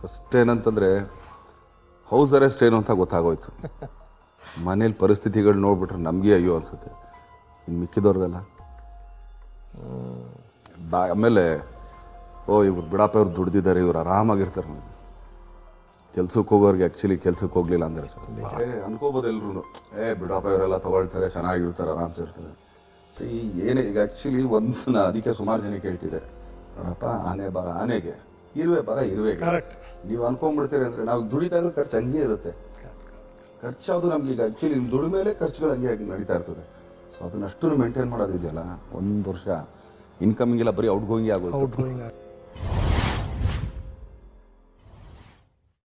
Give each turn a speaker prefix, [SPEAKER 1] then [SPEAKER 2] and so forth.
[SPEAKER 1] first ಏನಂತಂದರೆ house arrest ಏನು ಅಂತ ಗೊತ್ತಾಗೋಯ್ತು ಮನೇಲಿ ಪರಿಸ್ಥಿತಿಗಳು ನೋಡ್ಬಿಟ್ರೆ ನಮಗೆ ಅಯ್ಯೋ ಅನ್ಸುತ್ತೆ ಇನ್ನು ಮಿಕ್ಕಿದವ್ರದೆಲ್ಲ ಬಾ ಆಮೇಲೆ ಓ ಇವ್ರು ಬಿಡಪ್ಪ ಇವ್ರು ದುಡ್ದಿದ್ದಾರೆ ಇವ್ರು ಆರಾಮಾಗಿರ್ತಾರೆ ಕೆಲ್ಸಕ್ಕೆ ಹೋಗೋರಿಗೆ ಆ್ಯಕ್ಚುಲಿ ಕೆಲ್ಸಕ್ಕೆ ಹೋಗ್ಲಿಲ್ಲ ಅಂದರೆ ಏ ಅನ್ಕೋಬೋದು ಎಲ್ರು ಏ ಬಿಡಪ್ಪ ಇವರೆಲ್ಲ ತಗೊಳ್ತಾರೆ ಚೆನ್ನಾಗಿರ್ತಾರೆ ಆರಾಮ್ಸೆ ಇರ್ತಾರೆ ಸಿ ಏನೇ ಈಗ ಆ್ಯಕ್ಚುಲಿ ಒಂದು ನಾ ಅದಕ್ಕೆ ಸುಮಾರು ಜನ ಕೇಳ್ತಿದ್ದೆ ನೋಡಪ್ಪ ಆನೆ ಬರ ಆನೆಗೆ ಇರುವೆ ಬರ ಇರುವೆಗೆ
[SPEAKER 2] ಕರೆಕ್ಟ್
[SPEAKER 1] ನೀವು ಅನ್ಕೊಂಡ್ಬಿಡ್ತೀರಿ ಅಂದರೆ ನಾವು ದುಡಿತಾ ಇದ್ರೆ ಖರ್ಚು ಹಂಗೆ ಇರುತ್ತೆ ಖರ್ಚು ಯಾವುದು ನಮ್ಗೆ ಈಗ ಆ್ಯಕ್ಚುಲಿ ನಿಮ್ಮ ದುಡಿಮೆ ಮೇಲೆ ಖರ್ಚುಗಳು ಹಂಗೆ ಆಗಿ ನಡೀತಾ ಇರ್ತದೆ ಸೊ ಅದನ್ನಷ್ಟು ಮೇಂಟೈನ್ ಮಾಡೋದಿದೆಯಲ್ಲ ಒಂದು ವರ್ಷ ಇನ್ಕಮಿಂಗ್ ಎಲ್ಲ ಬರೀ ಔಟ್ ಗೋಯಿಂಗ್ ಆಗೋಯ್ತು
[SPEAKER 2] ಔಟ್ ಗೋಯಿಂಗ್